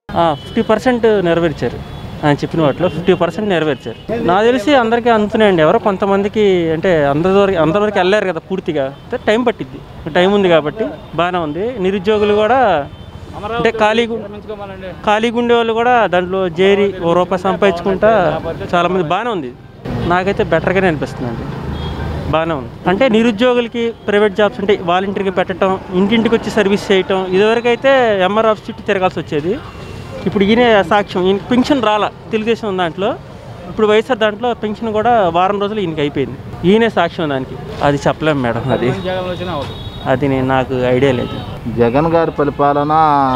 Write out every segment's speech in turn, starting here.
Fifty percent నెరవేర్చారు ఆయన చెప్పిన వాటిలో ఫిఫ్టీ పర్సెంట్ నెరవేర్చారు నాకు తెలిసి అందరికీ అందుతున్నాయండి ఎవరో కొంతమందికి అంటే అందరి వరకు అందరి వరకు వెళ్ళారు కదా పూర్తిగా అంటే టైం పట్టిద్ది టైం ఉంది కాబట్టి బాగానే ఉంది నిరుద్యోగులు కూడా అంటే ఖాళీగా ఖాళీగా ఉండే వాళ్ళు కూడా దాంట్లో చేరి ఓ రూపాయి సంపాదించుకుంటా చాలామంది బాగానే ఉంది నాకైతే బెటర్గానే అనిపిస్తుందండి బాగానే ఉంది అంటే నిరుద్యోగులకి ప్రైవేట్ జాబ్స్ అంటే వాలంటీర్గా పెట్టడం ఇంటింటికి వచ్చి సర్వీస్ చేయటం ఇదివరకు అయితే ఎంఆర్ ఆఫీస్ చుట్టూ తిరగాల్సి వచ్చేది ఇప్పుడు ఈయన సాక్ష్యం ఈయన పెన్షన్ రాలా తెలుగుదేశం దాంట్లో ఇప్పుడు వైఎస్ఆర్ దాంట్లో పెన్షన్ కూడా వారం రోజులు ఈయనకి అయిపోయింది ఈయనే సాక్ష్యం దానికి అది చెప్పలేము మేడం అది అది నేను నాకు ఐడియా లేదు జగన్ గారి పరిపాలన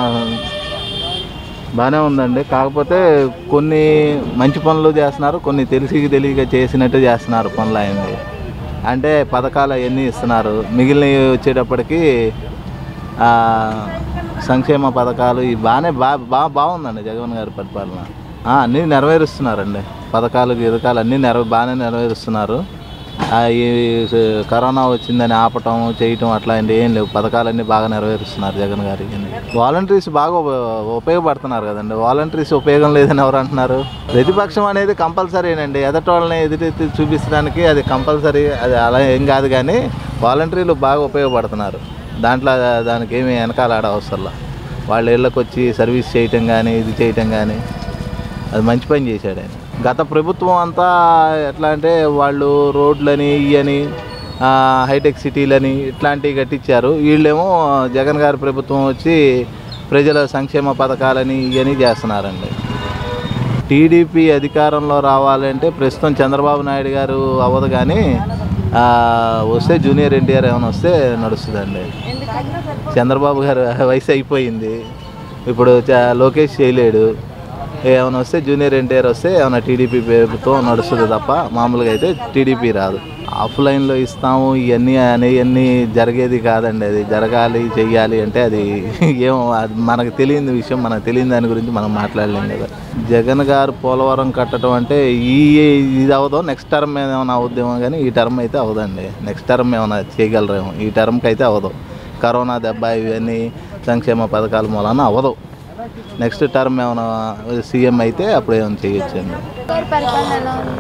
బాగానే ఉందండి కాకపోతే కొన్ని మంచి పనులు చేస్తున్నారు కొన్ని తెలిసి తెలియక చేసినట్టు చేస్తున్నారు పనులు అయింది అంటే పథకాలు అవన్నీ ఇస్తున్నారు మిగిలినవి వచ్చేటప్పటికి ఆ, సంక్షేమ పథకాలు ఇవి బాగానే బా బా బాగుందండి జగన్ గారి పరిపాలన ఆ, అన్నీ నెరవేరుస్తున్నారండి పథకాలు గిథకాలు అన్నీ నెరవే బాగానే నెరవేరుస్తున్నారు ఆ, ఈ కరోనా వచ్చిందని ఆపటం చేయటం అట్లాంటివి ఏం లేవు పథకాలన్నీ బాగా నెరవేరుస్తున్నారు జగన్ గారి వాలంటీర్స్ బాగా ఉప- ఉపయోగపడుతున్నారు కదండి వాలంటీర్స్ ఉపయోగం లేదని ఎవరు అంటున్నారు ప్రతిపక్షం అనేది కంపల్సరీనండి ఎదటి వాళ్ళని ఎదుటి చూపించడానికి అది కంపల్సరీ అది అలా ఏం కాదు కానీ వాలంటీర్లు బాగా ఉపయోగపడుతున్నారు దాంట్లో దానికి ఏమి వెనకాల ఆడ అవసరంలా వాళ్ళ ఇళ్ళకి వచ్చి సర్వీస్ చేయటం కానీ ఇది చేయటం కానీ అది మంచి పని చేశాడు ఆయన గత ప్రభుత్వం అంతా ఎట్లా అంటే వాళ్ళు రోడ్లని ఇవని హైటెక్ సిటీలని ఇట్లాంటివి కట్టించారు వీళ్ళేమో జగన్ గారి ప్రభుత్వం వచ్చి ప్రజల సంక్షేమ పథకాలని ఇవని చేస్తున్నారండి టీడీపీ అధికారంలో రావాలంటే ప్రస్తుతం చంద్రబాబు నాయుడు గారు అవ్వదు కానీ ఆ, వస్తే జూనియర్ ఎన్టీఆర్ ఏమైనా వస్తే నడుస్తుందండి చంద్రబాబు గారు వయసు అయిపోయింది ఇప్పుడు చ- లోకేష్ చేయలేడు ఏమైనా వస్తే జూనియర్ ఎన్టీఆర్ వస్తే ఏమైనా టీడీపీ ప్రభుత్వం నడుస్తుంది తప్ప మామూలుగా అయితే టీడీపీ రాదు ఆఫ్లైన్లో ఇస్తాము ఇవన్నీ అనేవన్నీ జరిగేది కాదండి అది జరగాలి చెయ్యాలి అంటే అది ఏమో అది మనకు తెలియని విషయం మనకు తెలియని దాని గురించి మనం మాట్లాడలేం కదా జగన్ గారు పోలవరం కట్టడం అంటే ఈ ఇది అవదో నెక్స్ట్ టర్మ్ ఏమైనా అవుద్దేమో కానీ ఈ టర్మ్ అయితే అవదండి నెక్స్ట్ టర్మ్ ఏమైనా చేయగలరేమో ఈ టర్మ్కి అయితే అవదు కరోనా దెబ్బ ఇవన్నీ సంక్షేమ పథకాల మూలాన అవ్వదు నెక్స్ట్ టర్మ్ ఏమైనా సీఎం అయితే అప్పుడు ఏమైనా చేయొచ్చండి పరిపాలన ఎలా ఉంది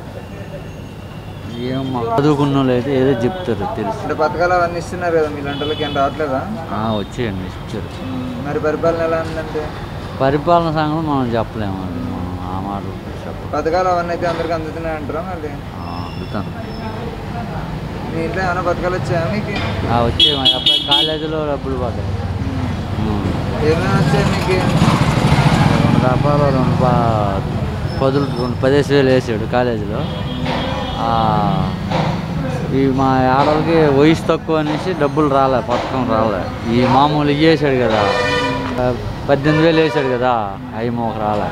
ఏం చదువుకున్న వాళ్ళు అయితే ఏదో చెప్తారు తెలుసు అంటే పథకాలు అవన్నీ ఇస్తున్నారు కదా మీ లంటలకి ఏం రావట్లేదా ఆ, వచ్చేయండి ఇచ్చారు ఉమ్, మరి పరిపాలన ఎలా ఉందంటే పరిపాలన సంగతి మనం చెప్పలేము అది మనం ఆ మాట చెప్ప పథకాలు అవన్నీ అయితే అందరికి అందుతున్నాయి అంటారా మరి అందుతాను మీ ఇంట్లో ఏమైనా పథకాలు వచ్చాయా మీకు వచ్చే మా అబ్బాయి కాలేజీలో డబ్బులు పడ్డాయి ఉమ్. ఏమైనా వచ్చాయి మీకు రెండు రూపాయలు రెండు పా పదులు రెండు పదిహేను వేలు వేసాడు కాలేజీలో ఆ, ఈ మా ఆడవాళ్ళకి వయసు తక్కువ అనేసి డబ్బులు రాలే పథకం రాలే ఈ మామూలు ఇవి వేసాడు కదా ఆ, పద్దెనిమిది వేలు వేసాడు కదా అవి మాకు రాలే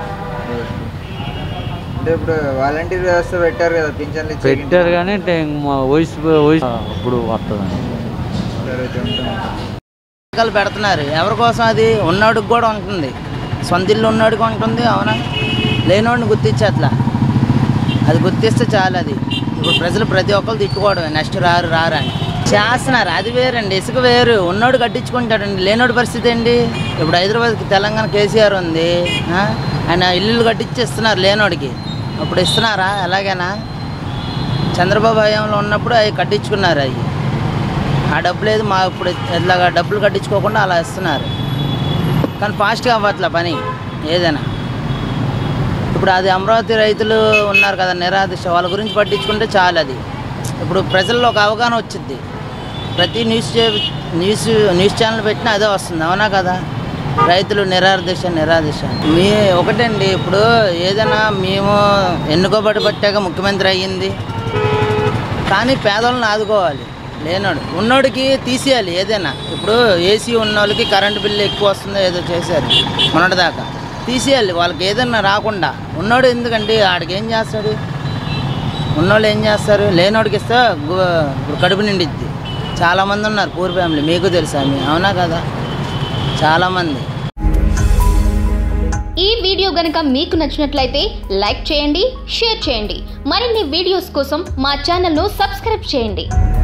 అంటే ఇప్పుడు వాలంటీర్ వ్యవస్థ పెట్టారు కదా పింఛన్లు ఇచ్చే పెట్టారు కానీ అంటే ఇంక మా వయసు వయసు అప్పుడు వస్తుందండి సరే అయితే ఉంటాను. పథకాలు పెడుతున్నారు ఎవరి కోసం అది ఉన్నోడికి కూడా ఉంటుంది సొంత ఇల్లు ఉన్నోడికి ఉంటుంది అవునా లేనోడిని గుర్తించట్లా అది గుర్తిస్తే చాలు అది ఇప్పుడు ప్రజలు ప్రతి ఒక్కరు తిట్టుకోవడమే నెక్స్ట్ రారు రారు అని చేస్తున్నారు అది వేరండి ఇసుక వేరు ఉన్నోడు కట్టించుకుంటాడండి లేనోడి పరిస్థితి ఏంటి ఇప్పుడు హైదరాబాద్కి తెలంగాణ కేసీఆర్ ఉంది ఆ? ఆయన ఇల్లు కట్టించిస్తున్నారు లేనోడికి అప్పుడు ఇస్తున్నారా ఎలాగైనా చంద్రబాబు హయాంలో ఉన్నప్పుడు అవి కట్టించుకున్నారు అవి ఆ డబ్బు లేదు మా ఇప్పుడు ఇట్లాగా డబ్బులు కట్టించుకోకుండా అలా ఇస్తున్నారు కానీ ఫాస్ట్గా అవ్వట్లే పని ఏదైనా ఇప్పుడు అది అమరావతి రైతులు ఉన్నారు కదా నిరాదిశ వాళ్ళ గురించి పట్టించుకుంటే చాలు అది ఇప్పుడు ప్రజల్లో ఒక అవగాహన వచ్చింది ప్రతి న్యూస్ చే- న్యూస్ న్యూస్ ఛానల్ పెట్టినా అదే వస్తుంది అవునా కదా రైతులు నిరాదిశ నిరాదిశ మీ ఒకటండి ఇప్పుడు ఏదైనా మేము ఎన్నుకోబడి పట్టాక ముఖ్యమంత్రి అయ్యింది కానీ పేదలను ఆదుకోవాలి లేనోడు ఉన్నోడికి తీసేయాలి ఏదైనా ఇప్పుడు ఏసీ ఉన్న వాళ్ళకి కరెంటు బిల్లు ఎక్కువ వస్తుందో ఏదో చేశారు మొన్నటిదాకా తీసేయాలి వాళ్ళకి ఏదైనా రాకుండా ఉన్నోడు ఎందుకండి ఆడికి ఏం చేస్తాడు ఉన్నోళ్ళు ఏం చేస్తారు లేనోడికి ఇస్తే గు- ఇప్పుడు కడుపు నిండిద్ది చాలామంది ఉన్నారు పూర్ ఫ్యామిలీ మీకు తెలుసా మీ అవునా కదా చాలామంది ఈ వీడియో గనుక మీకు నచ్చినట్లయితే లైక్ చేయండి షేర్ చేయండి మరిన్ని వీడియోస్ కోసం మా ఛానల్ను సబ్స్క్రైబ్ చేయండి